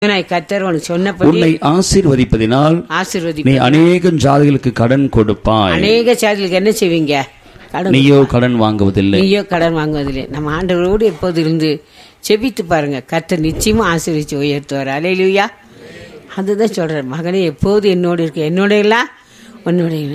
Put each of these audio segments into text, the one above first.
தேவனாய் கத்தர் உனக்கு சொன்னபடி உன்னை ஆசீர்வதிப்பதினால் ஆசீர்வதி நீ அநேகம் ஜாதிகளுக்கு கடன் கொடுப்பாய் அநேக சாதிகளுக்கு என்ன செய்வீங்க கடன் நீயோ கடன் வாங்குவதில்லை நீயோ கடன் வாங்குவதில்லை நம்ம ஆண்டவரோடு எப்போது இருந்து செபித்து பாருங்க கத்தர் நிச்சயமா ஆசீர்வதிச்சு உயர்த்துவார் அலையிலுயா அதுதான் சொல்றார் மகனே எப்போது என்னோடு இருக்க என்னோட எல்லாம் உன்னோட இரு.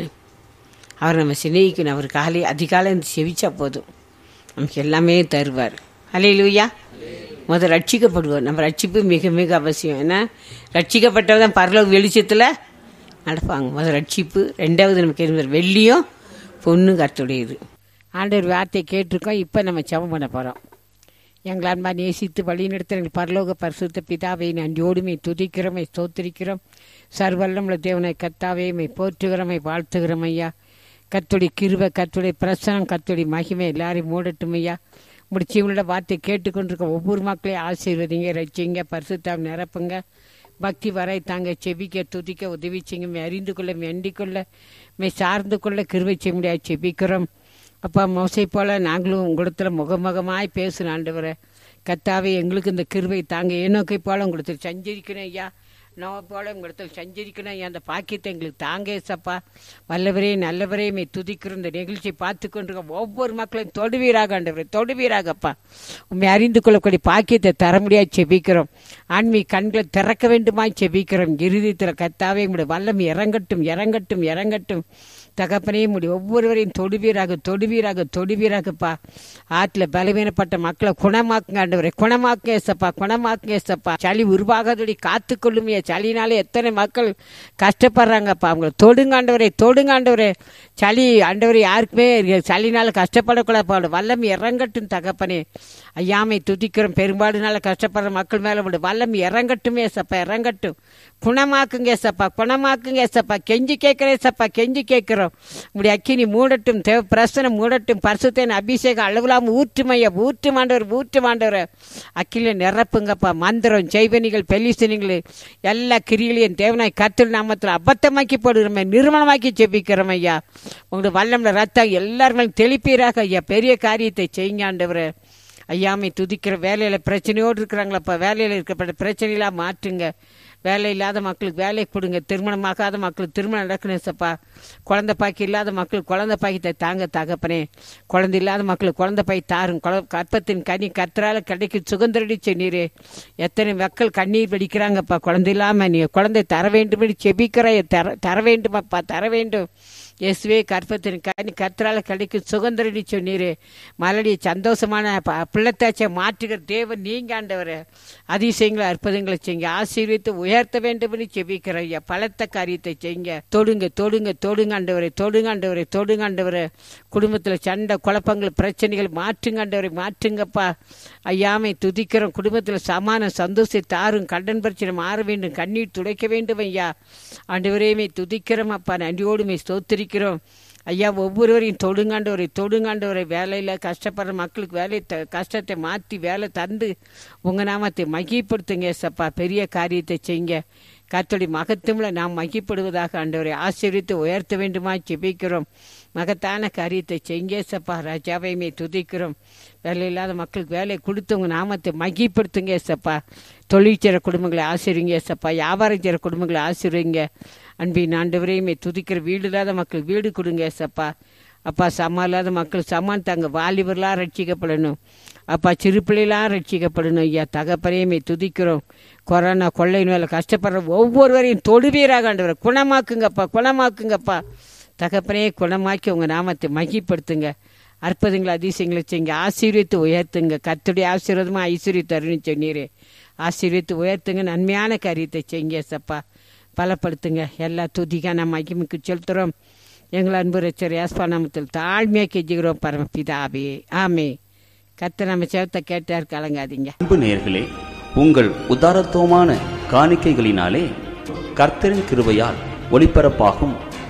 அவர் நம்ம சிநேகிக்கணும் அவர் காலை அதிகாலை இருந்து செவிச்சா போதும் நமக்கு எல்லாமே தருவார் அலையிலுயா முதல் ரட்சிக்கப்படுவார் நம்ம ரட்சிப்பு மிக மிக அவசியம் ஏன்னா ரட்சிக்கப்பட்டவர் தான் பரலோக வெளிச்சத்தில் நடப்பாங்க முதல் ரட்சிப்பு ரெண்டாவது நமக்கு இருந்தது வெள்ளியும் பொண்ணு கத்துடையது ஆண்டவர் வார்த்தை கேட்டிருக்கோம் இப்போ நம்ம ஜெபம் பண்ண போகிறோம் எங்கள் அன்பா நேசித்து வழிநடத்த எங்கள் பரலோக பரிசுத்த பிதாவை நன்றியோடுமை துதிக்கிறோமை ஸ்தோத்திரிக்கிறோம் சர்வல்லமுள்ள தேவனை கத்தாவே மை போற்றுகிறோமை வாழ்த்துகிறோம் ஐயா கத்துடைய கிருப கத்துடைய பிரசனம் கத்துடைய மகிமை எல்லாரையும் மூடட்டும் ஐயா முடிச்சவங்களோட வார்த்தை கேட்டுக்கொண்டிருக்க ஒவ்வொரு மக்களையும் ஆசீர்வதிங்க ரசிங்க பரிசுத்தாம் நிரப்புங்க பக்தி வரை தாங்க செபிக்க துதிக்க உதவி செய்யுங்க மே அறிந்து கொள்ள மே அண்டிக் கொள்ள மே சார்ந்து கொள்ள கிருவை செய்ய முடியாது செபிக்கிறோம் அப்பா மோசை போல நாங்களும் உங்களிடத்துல முகமுகமாய் பேசுன ஆண்டவரை கத்தாவே எங்களுக்கு இந்த கிருவை தாங்க ஏனோக்கை போல உங்களுக்கு சஞ்சரிக்கணும் ஐயா நோவை போல உங்களிடத்தில் சஞ்சரிக்கணும் ஐயா அந்த பாக்கியத்தை எங்களுக்கு தாங்க ஏசப்பா வல்லவரே நல்லவரே மே துதிக்கிறோம் இந்த நிகழ்ச்சியை பார்த்து கொண்டிருக்க ஒவ்வொரு மக்களையும் தொடுவீராக ஆண்டவரே தொடுவீராகப்பா உண்மை அறிந்து கொள்ளக்கூடிய பாக்கியத்தை தர முடியாது செபிக்கிறோம் ஆன்மீக கண்களை திறக்க வேண்டுமாய் செபிக்கிறோம் இறுதித்தில் கத்தாவே உங்களுடைய வல்லம் இறங்கட்டும் இறங்கட்டும் இறங்கட்டும் தகப்பனே முடி ஒவ்வொருவரையும் தொடுவீராக தொடுவீராக தொடுவீராகப்பா ஆற்றுல பலவீனப்பட்ட மக்களை குணமாக்குங்க ஆண்டவரே குணமாக்குங்க ஏசப்பா குணமாக்குங்க ஏசப்பா சளி உருவாகாதபடி காத்துக்கொள்ளுமையா சளினால எத்தனை மக்கள் கஷ்டப்படுறாங்கப்பா அவங்கள தொடுங்க ஆண்டவரே தொடுங்க ஆண்டவரே சளி ஆண்டவரே யாருக்குமே சளினால கஷ்டப்படக்கூடாது வல்லம் இறங்கட்டும் தகப்பனே ஐயாமை துதிக்கிறோம் பெரும்பாடுனால கஷ்டப்படுற மக்கள் மேல விடு வல்லம் இறங்கட்டும் ஏசப்பா இறங்கட்டும் குணமாக்குங்க ஏசப்பா குணமாக்குங்க ஏசப்பா கெஞ்சி கேட்கிறேன் ஏசப்பா கெஞ்சி கேட்கிறோம் உங்களுடைய அக்கினி மூடட்டும் தேவ பிரசனம் மூடட்டும் பரிசுத்தேன் அபிஷேகம் அளவிலாம ஊற்றுமைய ஊற்று மாண்டவர் ஊற்று மாண்டவர் அக்கில நிரப்புங்கப்பா மந்திரம் செய்வனிகள் பெலிசனிகள் எல்லா கிரிகளையும் தேவனாய் கத்தல் நாமத்தில் அபத்தமாக்கி போடுகிறோமே நிர்மலமாக்கி ஜெபிக்கிறோம் ஐயா உங்களுடைய வல்லம்ல ரத்தம் எல்லாருமே தெளிப்பீராக ஐயா பெரிய காரியத்தை செய்யுங்க ஆண்டவரே ஐயாமை துதிக்கிற வேலையில் பிரச்சனையோடு இருக்கிறாங்களப்பா வேலையில் இருக்கப்பட்ட பிரச்சனையெல்லாம் மாற்றுங்க வேலை இல்லாத மக்களுக்கு வேலை கொடுங்க திருமணமாகாத மக்களுக்கு திருமணம் நடக்கணும் சப்பா குழந்தை பாக்கி இல்லாத மக்களுக்கு குழந்தை பாக்கியத்தை தாங்க தகப்பனே குழந்தை இல்லாத மக்களுக்கு குழந்தை பாய் தாரும் குழ கற்பத்தின் கனி கத்திரால கிடைக்கும் சுகந்தரடி சென்னீரே எத்தனை மக்கள் கண்ணீர் வெடிக்கிறாங்கப்பா குழந்தை இல்லாமல் நீ குழந்தை தர வேண்டும் செபிக்கிற தர தர வேண்டுமாப்பா தர வேண்டும் இயேசுவே கற்பத்தின் கனி கத்திரால கிடைக்கும் சுகந்தரடி சொன்னீரே மலடி சந்தோஷமான ப- பிள்ளைத்தாச்சை மாற்றுகிற தேவன் நீங்க ஆண்டவர் அதிசயங்களை அற்புதங்களை செய்யுங்க ஆசீர்வித்து உயர்த்த வேண்டும் என்று செபிக்கிற ஐயா பலத்த காரியத்தை செய்யுங்க தொடுங்க தொடுங்க தொடுங்க ஆண்டவரை தொடுங்க ஆண்டவரை தொடுங்க ஆண்டவரை குடும்பத்தில் சண்டை குழப்பங்கள் பிரச்சனைகள் மாற்றுங்க ஆண்டவரை மாற்றுங்கப்பா ஐயாமை துதிக்கிறோம் குடும்பத்தில் சமான சந்தோஷத்தை தாரும் கடன் பிரச்சனை மாற வேண்டும் கண்ணீர் துடைக்க வேண்டும் ஐயா ஆண்டவரையுமே துதிக்கிறோம் அப்பா நன்றியோடுமே ஸ்தோத்திரிக்கிறோம் ஐயா ஒவ்வொருவரையும் தொடுங்காண்டவரை தொடுங்காண்டவரை வேலையில் கஷ்டப்படுற மக்களுக்கு வேலை த கஷ்டத்தை மாற்றி வேலை தந்து உங்கள் நாமத்தை மகிப்படுத்துங்க ஏசப்பா பெரிய காரியத்தை செய்யுங்க கத்தோடைய மகத்துவம்ல நாம் மகிப்படுவதாக ஆண்டவரை ஆசீர்வித்து உயர்த்த வேண்டுமா ஜெபிக்கிறோம் மகத்தான காரியத்தை செய்யுங்க ஏசப்பா ராஜாவையுமே துதிக்கிறோம் வேலை இல்லாத மக்களுக்கு வேலை கொடுத்து உங்கள் நாமத்தை மகிப்படுத்துங்க ஏசப்பா தொழில் செய்கிற குடும்பங்களை ஆசிரிங்க ஏசப்பா வியாபாரம் செய்கிற குடும்பங்களை ஆசிரிங்க அன்பின் ஆண்டவரையுமே துதிக்கிற வீடு இல்லாத மக்கள் வீடு கொடுங்க ஏசப்பா அப்பா சமா இல்லாத மக்கள் சமான் தாங்க வாலிபர்லாம் ரட்சிக்கப்படணும் அப்பா சிறு பிள்ளைலாம் ரட்சிக்கப்படணும் ஐயா தகப்பனையுமே துதிக்கிறோம் கொரோனா கொள்ளை மேலே கஷ்டப்படுற ஒவ்வொருவரையும் தொடுவீராக ஆண்டவர் குணமாக்குங்கப்பா குணமாக்குங்கப்பா தகப்பனே குணமாக்கி உங்கள் நாமத்தை மகிப்படுத்துங்க அற்புதங்களை அதிசயங்களை செய்யுங்க ஆசீர்வித்து உயர்த்துங்க கத்துடைய ஆசீர்வாதமாக ஐஸ்வர்யத்தை அருணி சொன்னீரே ஆசீர்வித்து உயர்த்துங்க நன்மையான காரியத்தை செய்யுங்க சப்பா பலப்படுத்துங்க எல்லா துதிக்கான மகிமைக்கு செலுத்துகிறோம் எங்கள் அன்பு ரச்சர் யாஸ்பா நாமத்தில் தாழ்மையாக கெஞ்சுகிறோம் பரமபிதாபே ஆமே கத்த நம்ம சேவத்தை கேட்டார் கலங்காதீங்க அன்பு நேயர்களே உங்கள் உதாரத்துவமான காணிக்கைகளினாலே கர்த்தரின் கிருபையால் ஒளிபரப்பாகும்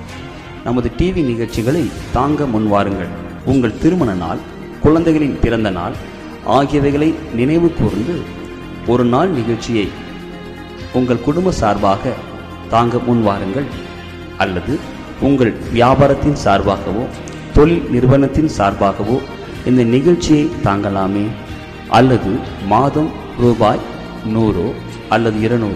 நமது டிவி நிகழ்ச்சிகளை தாங்க முன்வாருங்கள் உங்கள் திருமண நாள் குழந்தைகளின் பிறந்த நாள் ஆகியவைகளை நினைவு கூர்ந்து ஒரு நாள் நிகழ்ச்சியை உங்கள் குடும்ப சார்பாக தாங்க முன்வாருங்கள் அல்லது உங்கள் வியாபாரத்தின் சார்பாகவோ தொழில் நிறுவனத்தின் சார்பாகவோ இந்த நிகழ்ச்சியை தாங்கலாமே அல்லது மாதம் ரூபாய் நூறோ அல்லது இருநூறு